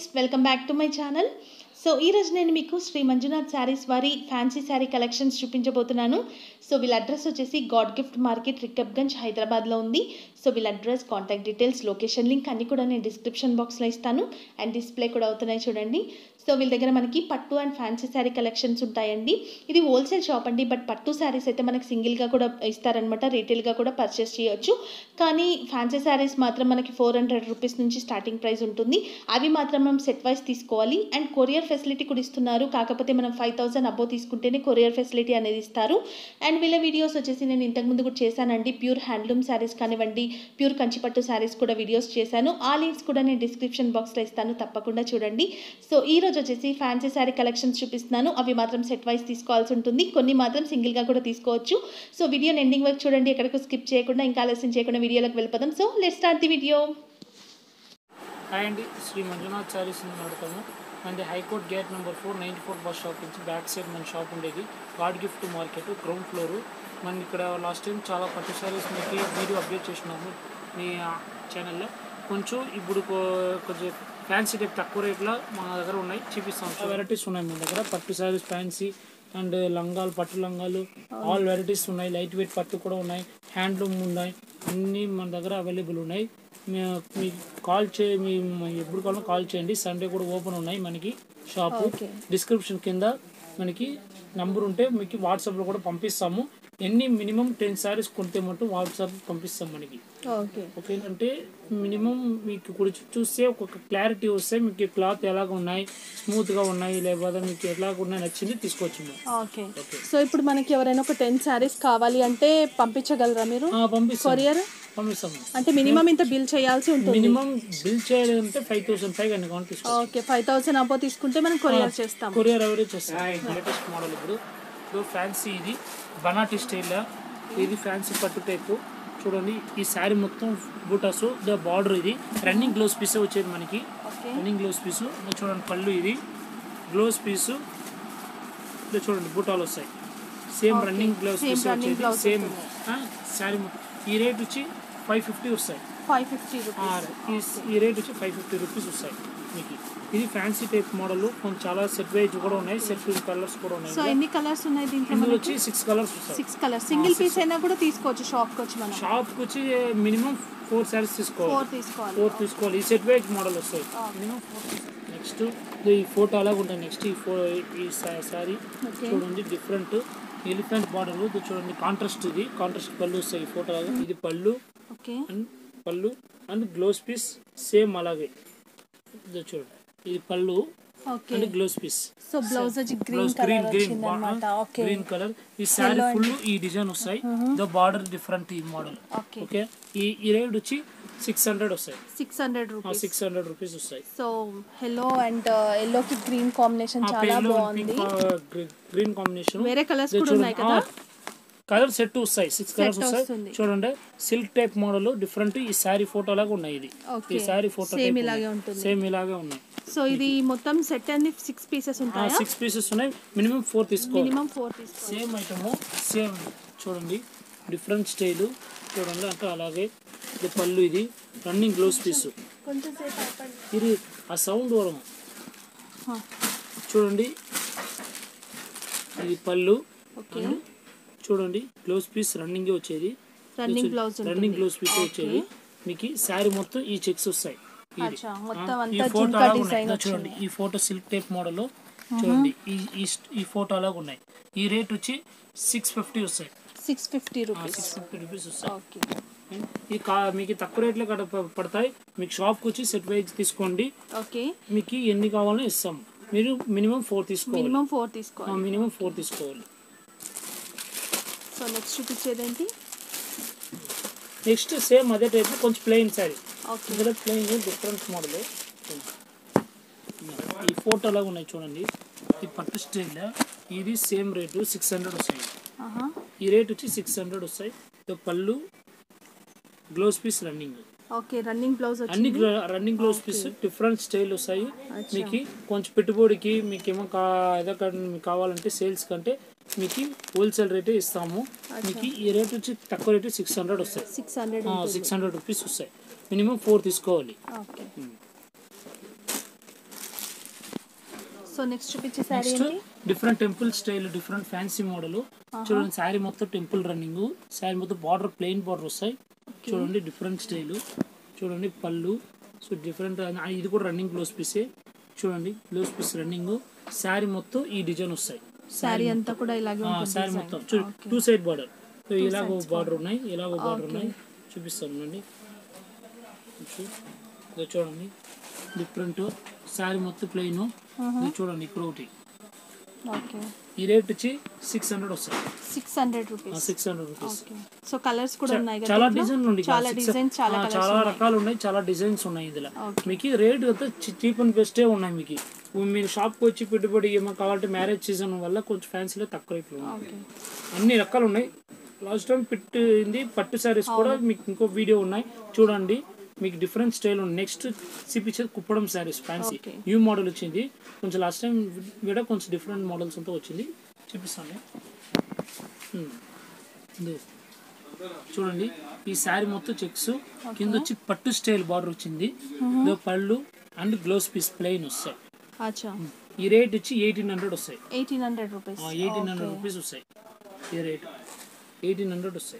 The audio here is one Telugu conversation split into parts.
Welcome back to my channel so ఈరోజు నేను మీకు శ్రీ మంజునాథ్ శారీస్ వారి ఫ్యాన్సీ శారీ కలెక్షన్స్ చూపించబోతున్నాను సో వీళ్ళ అడ్రస్ వచ్చేసి గాడ్ గిఫ్ట్ మార్కెట్ రికబ్గంజ్ హైదరాబాద్లో ఉంది సో వీళ్ళ address contact details location link అన్నీ కూడా నేను డిస్క్రిప్షన్ బాక్స్లో ఇస్తాను అండ్ డిస్ప్లే కూడా అవుతున్నాయి చూడండి సో వీళ్ళ దగ్గర మనకి పట్టు అండ్ ఫ్యాన్సీ శారీ కలెక్షన్స్ ఉంటాయండి ఇది హోల్సేల్ షాప్ అండి బట్ పట్టు శారీస్ అయితే మనకి సింగిల్గా కూడా ఇస్తారనమాట రీటైల్గా కూడా పర్చేస్ చేయొచ్చు కానీ ఫ్యాన్సీ శారీస్ మాత్రం మనకి ఫోర్ హండ్రెడ్ రూపీస్ నుంచి స్టార్టింగ్ ప్రైస్ ఉంటుంది అవి మాత్రం మనం సెట్ వైస్ తీసుకోవాలి అండ్ కొరియర్ ఫెసిలిటీ కూడా ఇస్తున్నారు కాకపోతే మనం ఫైవ్ థౌసండ్ అబో తీసుకుంటేనే కొరియర్ ఫెసిలిటీ అనేది ఇస్తారు అండ్ వీళ్ళ వీడియోస్ వచ్చేసి నేను ఇంతకుముందు కూడా చేశానండి ప్యూర్ హ్యాండ్లూమ్ శారీస్ కానివ్వండి ప్యూర్ కంచిపట్టు శారీస్ కూడా వీడియోస్ చేశాను ఆ లింక్స్ కూడా నేను డిస్క్రిప్షన్ బాక్స్లో ఇస్తాను తప్పకుండా చూడండి సో ఈ రోజు వచ్చేసి ఫ్యాన్సీ శారీ కలెక్షన్స్ చూపిస్తున్నాను అవి మాత్రం సెట్ వైస్ తీసుకోవాల్సి ఉంటుంది కొన్ని మాత్రం సింగిల్గా కూడా తీసుకోవచ్చు సో వీడియోని ఎండింగ్ వరకు చూడండి ఎక్కడికి స్కిప్ చేయకుండా ఇంకా ఆలస్యం చేయకుండా వీడియోలోకి వెళ్ళిపోదాం so let start the video hi అండి శ్రీ మంజునాథ్ శారీస్ నుంచి నడుతాము మనది high court gate number four ninety four bus shop నుంచి బ్యాక్ సైడ్ మన షాప్ ఉండేది God gift market ground floor మనం ఇక్కడ లాస్ట్ టైం చాలా పట్టు శారీస్ మీకు వీడియో అప్డేట్ చేసినాము మీ ఛానల్లో కొంచెం ఇప్పుడు కొ- కొంచెం ఫ్యాన్సీ టైప్ తక్కువ రేట్లో మన దగ్గర ఉన్నాయి చూపిస్తాం వెరైటీస్ ఉన్నాయి మన దగ్గర పట్టు శారీస్ ఫ్యాన్సీ అండ్ లంగాలు పట్టు లంగాలు ఆల్ వెరైటీస్ ఉన్నాయి లైట్ వెయిట్ పట్టు కూడా ఉన్నాయి హ్యాండ్లూమ్ ఉన్నాయి అన్నీ మన దగ్గర అవైలబుల్ ఉన్నాయి మీ- మీకు కాల్ చే మీ ఎప్పుడు కావాలో కాల్ చేయండి సండే కూడా ఓపెన్ ఉన్నాయి మనకి షాపు డిస్క్రిప్షన్ కింద మనకి నంబర్ ఉంటే మీకు వాట్సాప్లో కూడా పంపిస్తాము ఎన్ని మినిమం టెన్ సారీస్ కొంటే మటు వాట్సాప్ పంపిస్తాం మనకి ఓకే ఓకే అంటే మినిమం మీకు కూడా చూస్తే ఒక క్లారిటీ వస్తే మీకు క్లాత్ ఎలాగ ఉన్నాయి స్మూత్గా ఉన్నాయి లేకపోతే మీకు ఎలాగ ఉన్నాయి నచ్చింది తీసుకోవచ్చు మేము ఓకే సో ఇప్పుడు మనకి ఎవరైనా ఒక టెన్ శారీస్ కావాలి అంటే పంపించగలరా మీరు ఆ, పంపిస్తాం కొరియర్ పంపిస్తాము అంటే మినిమం ఇంత బిల్ చేయాల్సి ఉంటుంది మినిమం బిల్ చేయాలంటే ఫైవ్ థౌసండ్ ఫైవ్ అన్ని కావాలి తీసుకో ఓకే ఫైవ్ థౌసండ్ అబో తీసుకుంటే మనం కొరియర్ చేస్తాం కొరియర్ ఎవరేజ్ చేస్తాం లేటెస్ట్ మోడల్ ఇప్పుడు ఇప్పుడు ఫ్యాన్సీ ఇది బనాటీ స్టైల్ ఇది ఫ్యాన్సీ పట్టు టైపు చూడండి ఈ శారీ మొత్తం బూటాస్ ద బార్డర్ ఇది రన్నింగ్ గ్లోవ్స్ పీస్ వచ్చేది మనకి ఓకే రన్నింగ్ గ్లోవ్స్ పీసు చూడండి పళ్ళు ఇది గ్లోవ్స్ పీసు ఇది చూడండి బూటాలు వస్తాయి same running gloves Same piece running వచ్చేది gloves సేమ్ శారీ మొత్తం ఈ రేట్ వచ్చి ఫైవ్ ఫిఫ్టీ వస్తాయి ఫైవ్ ఫిఫ్టీ ఆ, ఈ ఈ రేట్ వచ్చి ఫైవ్ ఫిఫ్టీ రూపీస్ వస్తాయి మీకు ఇది ఫ్యాన్సీ టైప్ మోడల్ కొంచెం చాలా సెట్ వైజ్ కూడా ఉన్నాయి సెట్ కలర్స్ కూడా ఉన్నాయి సో ఎన్ని కలర్స్ ఉన్నాయి దీంట్లో ఇందులో మనకి వచ్చి సిక్స్ కలర్స్ వస్తాయి సిక్స్ కలర్స్ సింగిల్ పీస్ అయినా కూడా తీసుకోవచ్చు షాప్కి వచ్చి మనం షాప్కి వచ్చి మినిమం ఫోర్ శారీస్ తీసుకోవాలి ఫోర్ తీసుకోవాలి ఫోర్ తీసుకోవాలి ఈ సెట్ వైజ్ మోడల్ వస్తాయి మినిమం ఫోర్ నెక్స్ట్ ఈ ఫోటో అలాగ ఉంటుంది నెక్స్ట్ ఈ ఫో ఈ శారీ ఓకే చూడండి డిఫరెంట్ ఎలిఫెంట్ బార్డర్ ఇది చూడండి కాంట్రాస్ట్ ఇది కాంట్రాస్ట్ పళ్ళు వస్తాయి ఈ ఫోటో లాగా ఇది పళ్ళు ఓకే అండ్ పళ్ళు అండ్ గ్లోవ్స్ పీస్ సేమ్ అలాగే ఇది చూడండి ఇది పళ్ళు okay and gloves piece so blouse వచ్చి green blouse colour green green వచ్చింది అనమాట ఓకే గ్రీన్ కలర్ ఈ శారీ ఫుల్ ఈ డిజైన్ వస్తాయి ద బార్డర్ డిఫరెంట్ ఈ మోడల్ ఓకే ఓకే ఈ ఈ రేట్ వచ్చి సిక్స్ హండ్రెడ్ వస్తాయి six hundred rupees six hundred rupees వస్తాయి సో ఎల్లో అండ్ ఎల్లోకి గ్రీన్ కాంబినేషన్ చాలా బాగుంది గ్రీన్ కాంబినేషన్ వేరే కలర్స్ కూడా ఉన్నాయి కదా కలర్ సెట్ వస్తాయి సిక్స్ కలర్స్ వస్తాయి వస్తుంది. చూడండి సిల్క్ టైప్ మోడల్ డిఫరెంట్ ఈ శారీ ఫోటో లాగా ఉన్నాయి ఇది ఓకే ఈ శారీ ఫోటో సేమ్ ఇలాగే ఉంటుంది సేమ్ ఇలాగే ఉన్నాయి సో ఇది మొత్తం సెట్ అన్ని సిక్స్ పీసెస్ ఉంటాయా సిక్స్ పీసెస్ ఉన్నాయి మినిమం ఫోర్ తీసుకోవాలి మినిమం ఫోర్ తీసుకోవాలి సేమ్ ఐటమ్ సేమ్ చూడండి డిఫరెంట్ స్టైల్ చూడండి అంటే అలాగే ఇది పళ్ళు ఇది రన్నింగ్ గ్లోవ్స్ పీస్ కొంచెం సేపు ఆపండి. ఇది ఆ సౌండ్ వరం హా, చూడండి ఇది పళ్ళు ఓకే చూడండి గ్లోవ్స్ పీస్ రన్నింగ్ వచ్చేది running blouse running gloves piece వచ్చేది మీకు శారీ మొత్తం ఈ చెక్స్ వస్తాయి ఇది. అచ్చా మొత్తం ఈ అంతా ఫోటో జింకా అలాగ ఉన్నాయి డిజైన్ ఇదో చూడండి ఈ ఫోటో సిల్క్ టైప్ మోడల్ చూడండి ఈ ఈ స్ట్- ఈ ఫోటో అలాగ ఉన్నాయి ఈ రేట్ వచ్చి సిక్స్ ఫిఫ్టీ వస్తాయి six fifty rupees six fifty rupees వస్తాయి ఓకే ఈ కా మీకు తక్కువ రేట్లో కడ పడతాయి మీకు షాప్కి వచ్చి సెట్ వైజ్ తీసుకోండి ఓకే మీకు ఎన్ని కావాలో ఇస్తాం మీరు మినిమం ఫోర్ తీసుకోవాలి మినిమం ఫోర్ తీసుకోవాలి మినిమం ఫోర్ తీసుకోవాలి సో నెక్స్ట్ చూపించేది ఏంటి నెక్స్ట్ సేమ్ అదే టైప్ కొంచెం ప్లెయిన్ శారీ ఓకే ఇందులో ప్లెయిన్ డిఫరెంట్ మోడల్ ఈ ఫోటో లాగా ఉన్నాయి చూడండి ఈ పట్టు స్టైల్ ఇది సేమ్ రేటు సిక్స్ హండ్రెడ్ వస్తాయి ఆహా ఈ రేట్ వచ్చి సిక్స్ హండ్రెడ్ వస్తాయి ఇది పళ్ళు blouse piece running okay running blouse అన్ని వచ్చింది running gloves piece different style వస్తాయి మీకు కొంచెం పెట్టుబడికి మీకు ఏమో కా ఏదో కా- మీకు కావాలంటే సేల్స్ కంటే మీకు హోల్సేల్ రేటే ఇస్తాము మీకు ఈ రేట్ వచ్చి తక్కువ రేటు సిక్స్ హండ్రెడ్ వస్తాయి six hundred six hundred rupees వస్తాయి మినిమం ఫోర్ తీసుకోవాలి ఓకే సో నెక్స్ట్ చూపించే శారీ నెక్స్ట్ ఏంటి different temple style different fancy model చూడండి శారీ మొత్తం టెంపుల్ రన్నింగ్ శారీ మొత్తం బార్డర్ ప్లెయిన్ బార్డర్ వస్తాయి చూడండి డిఫరెంట్ స్టైల్ చూడండి పళ్ళు సో డిఫరెంట్ ఇది కూడా రన్నింగ్ బ్లౌజ్ పీసే చూడండి బ్లౌజ్ పీస్ రన్నింగ్ శారీ మొత్తం ఈ డిజైన్ వస్తాయి శారీ అంతా కూడా ఇలాగే ఉంటుంది శారీ design. మొత్తం చూ టూ సైడ్ బార్డర్ సో ఇలాగో బార్డర్ ఉన్నాయి ఇలాగో బార్డర్ ఉన్నాయి చూపిస్తాను అండి ఇదో చూడండి డిఫరెంట్ శారీ మొత్తం ప్లెయిన్ ఇది చూడండి ఇక్కడ ఒకటి ఓకే ఈ రేట్ వచ్చి సిక్స్ హండ్రెడ్ వస్తాయి six hundred rupees six hundred rupees okay so colours కూడా ఉన్నాయి కదా చాలా దీంట్లో? డిజైన్లు ఉన్నాయి చాలా six- డిజైన్స్ చాలా ఆ, కలర్స్ చాలా రకాలు ఉన్నాయి చాలా డిజైన్స్ ఉన్నాయి ఇందులో Okay. మీకు రేట్ అంతా చీప్ అండ్ బెస్టే ఉన్నాయి మీకు మీరు షాప్కి వచ్చి పెట్టుబడి ఏమో కావాలంటే మ్యారేజ్ సీజన్ వల్ల కొంచెం ఫ్యాన్సీలో తక్కువ రేట్లు ఉన్నాయి ఓకే అన్ని రకాలు ఉన్నాయి లాస్ట్ టైం పెట్టింది పట్టు శారీస్ కూడా మీకు ఇంకో వీడియో ఉన్నాయి చూడండి మీకు డిఫరెంట్ స్టైల్ ఉంది నెక్స్ట్ చూపించేది Kuppadam saris fancy Okay. New model వచ్చింది కొంచెం లాస్ట్ టైం కూడా కొంచెం డిఫరెంట్ మోడల్స్ అంతా వచ్చింది చూపిస్తాను Hmm. ఇదో. చూడండి ఈ శారీ మొత్తం చెక్స్ కింద వచ్చి పట్టు స్టైల్ బార్డర్ వచ్చింది ఇదో పళ్ళు అండ్ గ్లోస్ పీస్ ప్లెయిన్ వస్తాయి అచ్చా ఈ రేట్ వచ్చి ఎయిటీన్ హండ్రెడ్ వస్తాయి eighteen hundred rupees eighteen hundred rupees వస్తాయి ఈ రేట్ ఎయిటీన్ హండ్రెడ్ వస్తాయి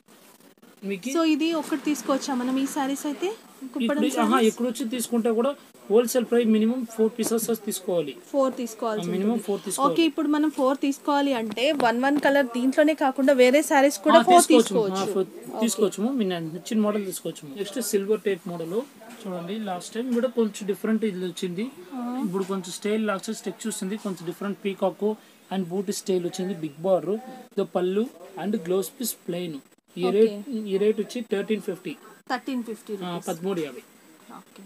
మీకు సో ఇది ఒకటి తీసుకోవచ్చా మనం ఈ శారీస్ అయితే కుప్పడం ఇప్పుడు ఆహా ఇక్కడ వచ్చి తీసుకుంటే కూడా wholesale price minimum four pieces తీసుకోవాలి ఫోర్ తీసుకోవాల్సి మినిమం ఉంటుంది. ఫోర్ తీసుకోవాలి ఓకే ఇప్పుడు మనం ఫోర్ తీసుకోవాలి అంటే వన్ వన్ కలర్ దీంట్లోనే కాకుండా వేరే శారీస్ కూడా ఆ, ఫోర్ తీసుకోవచ్చు ఆ, తీసుకోవచ్చు ఫోర్ తీసుకోవచ్చు మీ నచ్చిన మోడల్ తీసుకోవచ్చు నెక్స్ట్ సిల్వర్ టేప్ మోడల్ చూడండి లాస్ట్ టైం కూడా కొంచెం డిఫరెంట్ ఇది వచ్చింది ఇప్పుడు కొంచెం స్టైల్ లాస్ట్ స్టెక్ చూస్తుంది కొంచెం డిఫరెంట్ పీకాక్ అండ్ బూట్ స్టైల్ వచ్చింది బిగ్ బార్ ద పళ్ళు అండ్ గ్లోస్ పీస్ ప్లెయిన్ ఈ రేట్ ఈ రేట్ వచ్చి థర్టీన్ ఫిఫ్టీ థర్టీన్ ఫిఫ్టీ పదమూడు యాభై ఓకే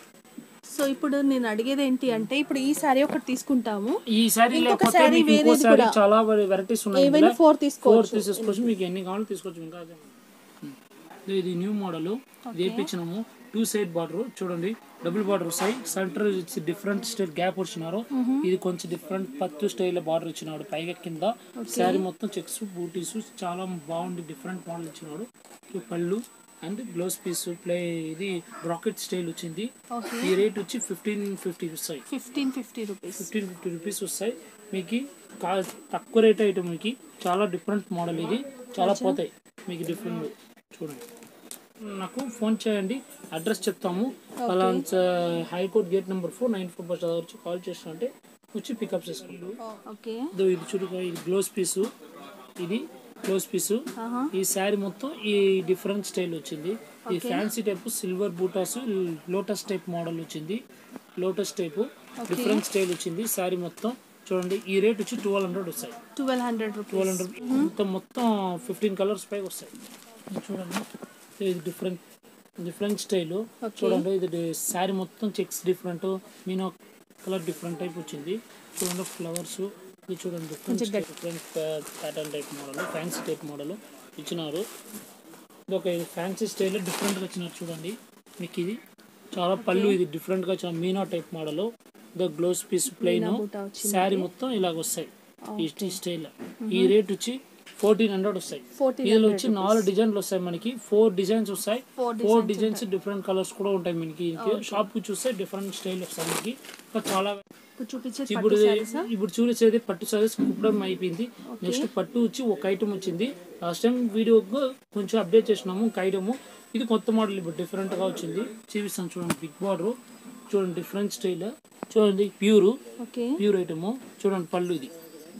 సో ఇప్పుడు నేను అడిగేది ఏంటి అంటే ఇప్పుడు ఈ శారీ ఒకటి తీసుకుంటాము ఈ సారీ ఇంకొక లేకపోతే saree మీకు ఇంకో వేరేది సారీ కూడా. చాలా వెరైటీస్ ఉన్నాయి ఏవైనా ఇందులో. ఫోర్ ఫోర్ తీసుకోవచ్చు తీసుకోవచ్చు మీకు ఎన్ని కావాలో తీసుకోవచ్చు ఇంకా అదే. ఉమ్. ఇది న్యూ మోడల్ ఇది వేయించినాము టూ సైడ్ బార్డర్ చూడండి డబుల్ బార్డర్ వస్తాయి సెంటర్ డిఫరెంట్ స్టైల్ గ్యాప్ వచ్చినారు ఇది కొంచెం డిఫరెంట్ పత్తు స్టైల్ బార్డర్ ఇచ్చినాడు పైగా కింద శారీ మొత్తం చెక్స్ బూటీస్ చాలా బాగుంది డిఫరెంట్ మోడల్ ఇచ్చినాడు ఈ పళ్ళు అండ్ బ్లౌజ్ పీస్ ప్లే ఇది రాకెట్ స్టైల్ వచ్చింది ఓకే ఈ రేట్ వచ్చి ఫిఫ్టీన్ ఫిఫ్టీ వస్తాయి fifteen fifty rupees fifteen fifty rupees వస్తాయి మీకు కా తక్కువ రేట్ ఐటమ్ మీకు చాలా డిఫరెంట్ మోడల్ ఇది చాలా పోతాయి మీకు డిఫరెంట్ చూడండి నాకు ఫోన్ చేయండి అడ్రస్ చెప్తాము పలాన్స్ high court gate number four nine four bus వచ్చి కాల్ చేసినంటే వచ్చి పికప్ చేసుకుంటాం ఓకే ఇదో ఇది చూడుగా ఇది గ్లోస్ పీసు ఇది గ్లోస్ పీసు ఆహా. ఈ శారీ మొత్తం ఈ డిఫరెంట్ స్టైల్ వచ్చింది ఈ ఫ్యాన్సీ టైప్ సిల్వర్ బూటాస్ లోటస్ టైప్ మోడల్ వచ్చింది లోటస్ టైప్ డిఫరెంట్ స్టైల్ వచ్చింది శారీ మొత్తం చూడండి ఈ రేట్ వచ్చి ట్వెల్వ్ హండ్రెడ్ వస్తాయి twelve hundred twelve rupees hundred మొత్తం మొత్తం ఫిఫ్టీన్ కలర్స్ పై వస్తాయి ఇది చూడండి ఇది డిఫరెంట్ డిఫరెంట్ స్టైల్ చూడండి ఇది శారీ మొత్తం చెక్స్ డిఫరెంట్ మీనో కలర్ డిఫరెంట్ టైప్ వచ్చింది చూడండి ఫ్లవర్స్ ఇది చూడండి different different pattern type model fancy type model ఇచ్చినారు ఇది ఒక ఫ్యాన్సీ స్టైల్ డిఫరెంట్గా వచ్చినారు చూడండి మీకు ఇది చాలా పళ్ళు ఇది డిఫరెంట్గా వచ్చిన మీనా టైప్ మోడల్ ఇదో గ్లోస్ పీస్ ప్లెయిన్ బూటా వచ్చింది. శారీ మొత్తం ఇలాగ వస్తాయి ఈ స్టైల్ ఈ రేట్ వచ్చి ఫోర్టీన్ హండ్రెడ్ వస్తాయి ఫోర్టీన్ ఇందులో వచ్చి నాలుగు డిజైన్లు వస్తాయి మనకి ఫోర్ డిజైన్స్ వస్తాయి Four four designs different colours కూడా ఉంటాయి మనకి షాప్ కి చూస్తే డిఫరెంట్ స్టైల్ వస్తాయి మనకి ఇంకా చాలా ఇప్పుడు చూపించేది ఇప్పుడు పట్టు శారీసా ఇప్పుడు చూసేది పట్టు సారీస్ కుప్పడం అయిపోయింది నెక్స్ట్ పట్టు వచ్చి ఒక ఐటమ్ వచ్చింది లాస్ట్ టైం వీడియో కొంచెం అప్డేట్ చేసినాము ఒక ఐటమ్ ఇది కొత్త మోడల్ ఇప్పుడు డిఫరెంట్ గా వచ్చింది చూపిస్తాను చూడండి బిగ్ బార్డర్ చూడండి డిఫరెంట్ స్టైల్ చూడండి ప్యూర్ ఓకే ప్యూర్ ఐటమ్ చూడండి పళ్ళు ఇది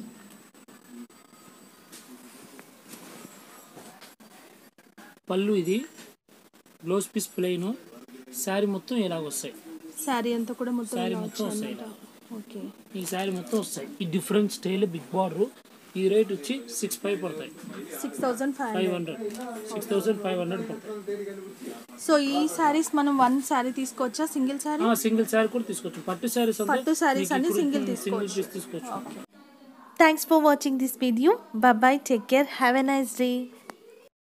పళ్ళు ఇది బ్లౌజ్ పీస్ ప్లెయిన్ శారీ మొత్తం ఇలాగ వస్తాయి శారీ అంతా కూడా మొత్తం శారీ ఇలా మొత్తం వచ్చాయి వస్తాయి అన్నమాట. ఓకే ఈ శారీ మొత్తం వస్తాయి ఈ డిఫరెంట్ స్టైల్ బిగ్ బార్డర్ ఈ రేట్ వచ్చి సిక్స్ ఫైవ్ పడతాయి six thousand five five hundred hundred six thousand five hundred పడతాయి సో ఈ శారీస్ మనం వన్ శారీ తీసుకోవచ్చా సింగిల్ శారీ సింగిల్ శారీ కూడా తీసుకోవచ్చు పట్టు శారీస్ పట్టు sarees అన్ని single సింగిల్ తీసుకోవచ్చు. పీస్ తీసుకోవచ్చు thanks for watching this video bye take care have a nice day